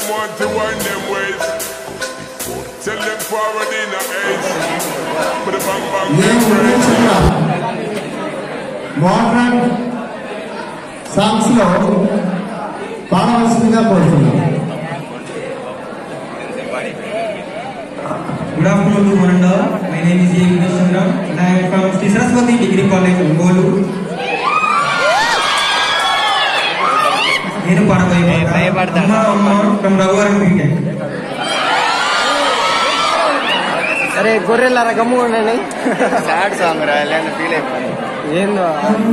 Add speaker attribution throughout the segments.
Speaker 1: want to wind them ways. Tell them forward in the age. Put a bang bang
Speaker 2: ఏం వివరించిన modern songs లో పాడవలసిందిగా కోరుతున్నాం
Speaker 3: Good afternoon to one and all. My name is A. Vinaschandra and I am from Sri Saraswati Degree College, Ongolu. నేను పాడబోయే పాట అమ్మ అమ్మ from Raghuvaram cricket
Speaker 4: అరే గొర్రెలారా గమ్ము ఉండండి
Speaker 5: సాడ్ సాంగ్ రా లేని ఫీల్ అయిపోయింది
Speaker 4: ఏందో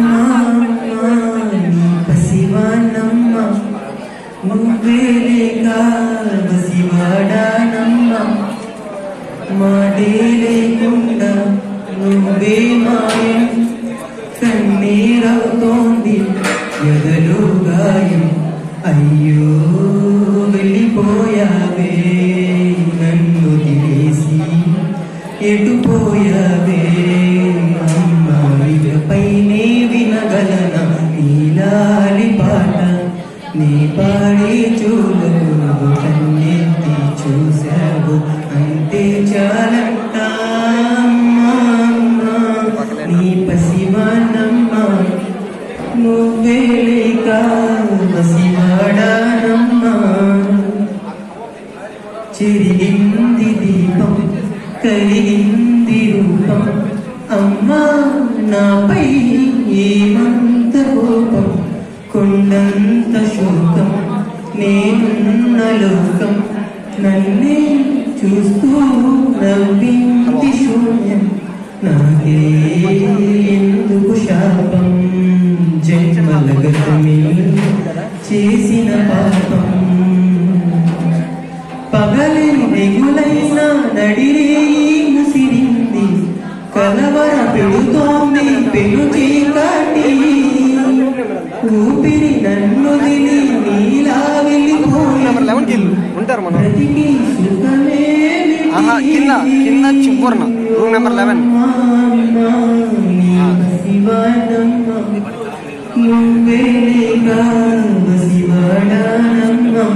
Speaker 3: పసివానమ్మ నువ్వేలేక పసివాడానమ్మ మాటే లేకుండా నువ్వే మాయం కన్నీరవుతోంది ఎదలో గాయం అయ్యో వెళ్ళిపోయావే నన్ను దిలేసి ఎటుపోయావే అమ్మా ఇకపైనే వినగలన నీలాలి పాట నీ పాడే చూడకు నువ్వు కన్నెత్తి చూశావు అంతే చాలంట అమ్మా, అమ్మా. నీ పసివానమ్మా నువ్వే లేక పసివాడానమ్మా చెరిగింది దీపం కలిగింది రూపం అమ్మా నాపై ఏమంత కోపం కొండంత శోకం నేనున్న లోకం నన్నే చూస్తూ నవ్వింది శూన్యం నాకే ఎందుకు శాపం జన్మల గతమే చేసిన పాపం పగలే దిగులైన నడిరే ముసిరింది కలవర పెడుతోంది పెను చీకటి ఊపిరి నన్ను దిలి నీలా
Speaker 4: నెంబర్ లెవెన్ కి
Speaker 3: వెళ్ళిపోయి
Speaker 4: ఉంటారు మనం
Speaker 3: బ్రతికి సుఖమే
Speaker 4: ఆహా కింద కింద చివరన రూమ్ నెంబర్ లెవెన్
Speaker 3: నువ్వేగా శివడానమ్మ